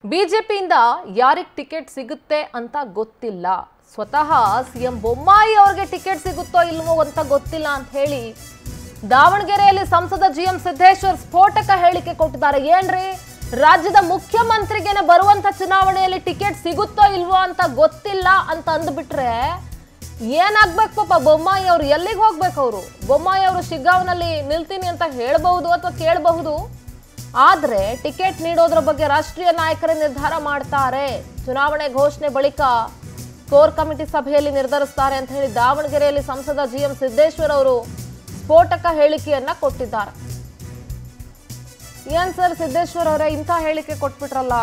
ಬಿಜೆಪಿಯಿಂದ ಯಾರಿಗೆ ಟಿಕೆಟ್ ಸಿಗುತ್ತೆ ಅಂತ ಗೊತ್ತಿಲ್ಲ ಸ್ವತಃ ಸಿಎಂ ಬೊಮ್ಮಾಯಿ ಅವ್ರಿಗೆ ಟಿಕೆಟ್ ಸಿಗುತ್ತೋ ಇಲ್ವೋ ಅಂತ ಗೊತ್ತಿಲ್ಲ ಅಂತ ಹೇಳಿ ದಾವಣಗೆರೆಯಲ್ಲಿ ಸಂಸದ ಜಿ ಎಂ ಸಿದ್ದೇಶ್ವರ್ ಸ್ಫೋಟಕ ಹೇಳಿಕೆ ಕೊಟ್ಟಿದ್ದಾರೆ ಏನ್ರಿ ರಾಜ್ಯದ ಮುಖ್ಯಮಂತ್ರಿಗೆನೆ ಬರುವಂತ ಚುನಾವಣೆಯಲ್ಲಿ ಟಿಕೆಟ್ ಸಿಗುತ್ತೋ ಇಲ್ವೋ ಅಂತ ಗೊತ್ತಿಲ್ಲ ಅಂತ ಅಂದ್ಬಿಟ್ರೆ ಏನಾಗ್ಬೇಕು ಪಾಪ ಬೊಮ್ಮಾಯಿ ಅವರು ಎಲ್ಲಿಗೆ ಹೋಗ್ಬೇಕು ಅವರು ಬೊಮ್ಮಾಯಿ ಅವರು ಶಿಗ್ಗಾಂವ್ನಲ್ಲಿ ನಿಲ್ತೀನಿ ಅಂತ ಹೇಳ್ಬಹುದು ಅಥವಾ ಕೇಳಬಹುದು ಆದ್ರೆ ಟಿಕೆಟ್ ನೀಡೋದ್ರ ಬಗ್ಗೆ ರಾಷ್ಟ್ರೀಯ ನಾಯಕರೇ ನಿರ್ಧಾರ ಮಾಡ್ತಾರೆ ಚುನಾವಣೆ ಘೋಷಣೆ ಬಳಿಕ ಕೋರ್ ಕಮಿಟಿ ಸಭೆಯಲ್ಲಿ ನಿರ್ಧರಿಸ್ತಾರೆ ಅಂತ ಹೇಳಿ ದಾವಣಗೆರೆಯಲ್ಲಿ ಸಂಸದ ಜಿ ಎಂ ಸಿದ್ದೇಶ್ವರ್ ಅವರು ಸ್ಫೋಟಕ ಹೇಳಿಕೆಯನ್ನ ಕೊಟ್ಟಿದ್ದಾರೆ ಏನ್ ಸರ್ ಸಿದ್ದೇಶ್ವರ್ ಅವರೇ ಇಂಥ ಹೇಳಿಕೆ ಕೊಟ್ಬಿಟ್ರಲ್ಲ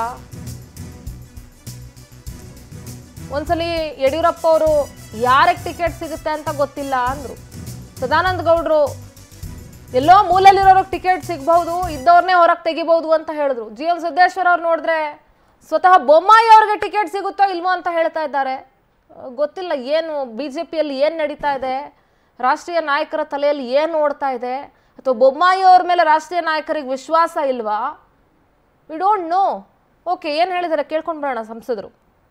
ಒಂದ್ಸಲಿ ಯಡಿಯೂರಪ್ಪ ಅವರು ಯಾರಿಗೆ ಟಿಕೆಟ್ ಸಿಗುತ್ತೆ ಅಂತ ಗೊತ್ತಿಲ್ಲ ಅಂದ್ರು ಸದಾನಂದ ಗೌಡ್ರು ಎಲ್ಲೋ ಮೂಲಲ್ಲಿರೋರಿಗೆ ಟಿಕೆಟ್ ಸಿಗಬಹುದು ಇದ್ದವ್ರನ್ನೇ ಹೊರಗೆ ತೆಗಿಬಹುದು ಅಂತ ಹೇಳಿದ್ರು ಜಿ ಎಂ ಸಿದ್ದೇಶ್ವರ್ ಅವ್ರು ನೋಡಿದ್ರೆ ಸ್ವತಃ ಬೊಮ್ಮಾಯಿ ಅವ್ರಿಗೆ ಟಿಕೆಟ್ ಸಿಗುತ್ತೋ ಇಲ್ವೋ ಅಂತ ಹೇಳ್ತಾ ಇದ್ದಾರೆ ಅಹ್, ಗೊತ್ತಿಲ್ಲ ಏನು ಬಿ ಜೆ ಪಿಯಲ್ಲಿ ಏನು ನಡೀತಾ ಇದೆ ರಾಷ್ಟ್ರೀಯ ನಾಯಕರ ತಲೆಯಲ್ಲಿ ಏನು ಓಡ್ತಾ ಇದೆ ಅಥವಾ ಬೊಮ್ಮಾಯಿ ಅವ್ರ ಮೇಲೆ ರಾಷ್ಟ್ರೀಯ ನಾಯಕರಿಗೆ ವಿಶ್ವಾಸ ಇಲ್ವಾ ವಿ ಡೋಂಟ್ ನೋ ಓಕೆ ಏನು ಹೇಳಿದ್ದಾರೆ ಕೇಳ್ಕೊಂಡು ಬರೋಣ ಸಂಸದರು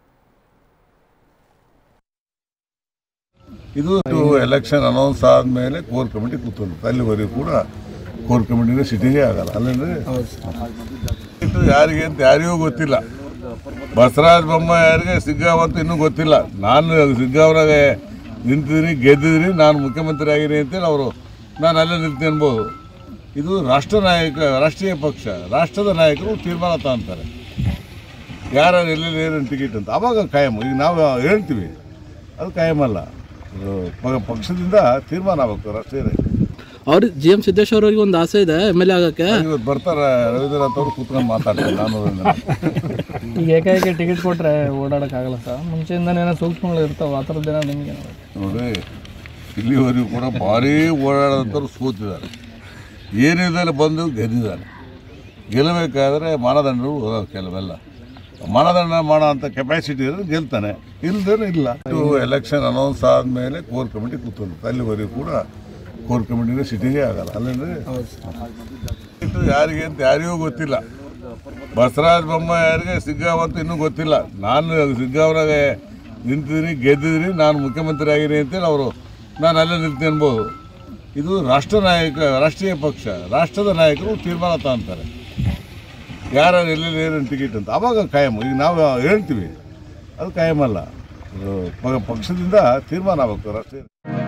ಇದು ಎಲೆಕ್ಷನ್ ಅನೌನ್ಸ್ ಆದಮೇಲೆ ಕೋರ್ ಕಮಿಟಿ ಕೂತ್ಕೊಂಡು ಅಲ್ಲಿವರೆಗೂ ಕೂಡ ಕೋರ್ ಕಮಿಟಿನ ಸಿಟಿಗೆ ಆಗಲ್ಲ ಅಲ್ಲಂದ್ರೆ ಇದು ಯಾರಿಗೆ ಅಂತ ಯಾರಿಗೂ ಗೊತ್ತಿಲ್ಲ ಬಸವರಾಜ ಬೊಮ್ಮಾಯಿ ಯಾರಿಗೆ ಸಿಗ್ಗಾವಂತ ಇನ್ನೂ ಗೊತ್ತಿಲ್ಲ ನಾನು ಸಿಗ್ಗಾವ್ರಾಗ ನಿಂತಿದ್ದೀನಿ ಗೆದ್ದಿದ್ದೀನಿ ನಾನು ಮುಖ್ಯಮಂತ್ರಿ ಆಗಿದ್ದೀನಿ ಅಂತೇಳಿ ಅವರು ನಾನು ಅಲ್ಲೇ ನಿಲ್ತೀನಿ ಅನ್ಬೋದು ಇದು ರಾಷ್ಟ್ರ ನಾಯಕ ರಾಷ್ಟ್ರೀಯ ಪಕ್ಷ ರಾಷ್ಟ್ರದ ನಾಯಕರು ತೀರ್ಮಾನ ತಗೊಂತಾರೆ ಯಾರು ಎಲ್ಲೆಲ್ಲಿ ಏನೇನು ಟಿಕೆಟ್ ಅಂತ ಅವಾಗ ಕಾಯಂ ಈಗ ನಾವು ಹೇಳ್ತೀವಿ ಅದು ಕಾಯಂ ಅಲ್ಲ ಅದು ಪ- ಪಕ್ಷದಿಂದ ತೀರ್ಮಾನ ಆಗಬೇಕು ರಾಷ್ಟ್ರೀಯ ನಾಯಕ. ಅವ್ರು ಜಿ ಎಂ ಸಿದ್ದೇಶ್ವರ ಅವ್ರಿಗೆ ಒಂದು ಆಸೆ ಇದೆ ಎಮ್ ಎಲ್ ಎ ಆಗಕ್ಕೆ ಇವತ್ತು ಬರ್ತಾರೆ ರವೀಂದ್ರನಾಥ್ ಅವರು ಕೂತ್ಕೊಂಡು ಮಾತಾಡ್ತಾರೆ ನಾನು ಈಗ ಏಕಾಏಕಿ ಟಿಕೆಟ್ ಕೊಟ್ಟರೆ ಓಡಾಡೋಕ್ಕಾಗಲ್ಲ ಸರ್ ಮುಂಚೆಯಿಂದನೇ ಏನೋ ಸೂಕ್ಷ್ಮಗಳು ಇರ್ತಾವೆ ಆ ಥರದ್ದೇನೋ ನಿಮಗೆ ನೋಡಿ ಇಲ್ಲಿವರೆಗೂ ಕೂಡ ಭಾರೀ ಓಡಾಡೋಂಥವ್ರು ಸೋತಿದ್ದಾರೆ ಏನಿಲ್ಲದೆ ಬಂದು ಗೆದ್ದಿದ್ದಾರೆ ಗೆಲ್ಲಬೇಕಾದ್ರೆ ಮಾನದಂಡಗಳು ಅದಾವೆ ಕೆಲವೆಲ್ಲ ಮಾನದಂಡ ಮಾಡೋ ಅಂಥ ಕೆಪಾಸಿಟಿ ಇದ್ರೆ ಗೆಲ್ತಾನೆ ಇಲ್ದೇನೆ ಇಲ್ಲ ಇದು ಎಲೆಕ್ಷನ್ ಅನೌನ್ಸ್ ಆದಮೇಲೆ ಕೋರ್ ಕಮಿಟಿ ಕೂತ್ಕೊಂಡು ಅಲ್ಲಿವರೆಗೂ ಕೂಡ ಕೋರ್ ಕಮಿಟಿನ ಸಿಟಿಗೆ ಆಗಲ್ಲ ಅಲ್ಲಂದ್ರೆ ಇದು ಯಾರಿಗೆ ಅಂತ ಯಾರಿಗೂ ಗೊತ್ತಿಲ್ಲ ಬಸವರಾಜ ಬೊಮ್ಮಾಯಿ ಯಾರಿಗೆ ಸಿಗ್ಗಾವಂತ ಇನ್ನೂ ಗೊತ್ತಿಲ್ಲ ನಾನು ಸಿಗ್ಗಾವ್ರಾಗ ನಿಂತಿದ್ದೀನಿ ಗೆದ್ದಿದ್ದೀನಿ ನಾನು ಮುಖ್ಯಮಂತ್ರಿ ಆಗಿದ್ದೀನಿ ಅಂತೇಳಿ ಅವರು ನಾನು ಅಲ್ಲೇ ನಿಲ್ತೀನಿ ಅನ್ಬೋದು ಇದು ರಾಷ್ಟ್ರ ನಾಯಕ ರಾಷ್ಟ್ರೀಯ ಪಕ್ಷ ರಾಷ್ಟ್ರದ ನಾಯಕರು ತೀರ್ಮಾನ ತಗೊಂತಾರೆ ಯಾರು ಎಲ್ಲೆಲ್ಲಿ ಏನೇನು ಟಿಕೆಟ್ ಅಂತ ಅವಾಗ ಕಾಯಂ ಈಗ ನಾವು ಹೇಳ್ತೀವಿ ಅದು ಕಾಯಂ ಅಲ್ಲ ಅದು ಪ- ಪಕ್ಷದಿಂದ ತೀರ್ಮಾನ ಆಗಬೇಕು ರಾಷ್ಟ್ರೀಯ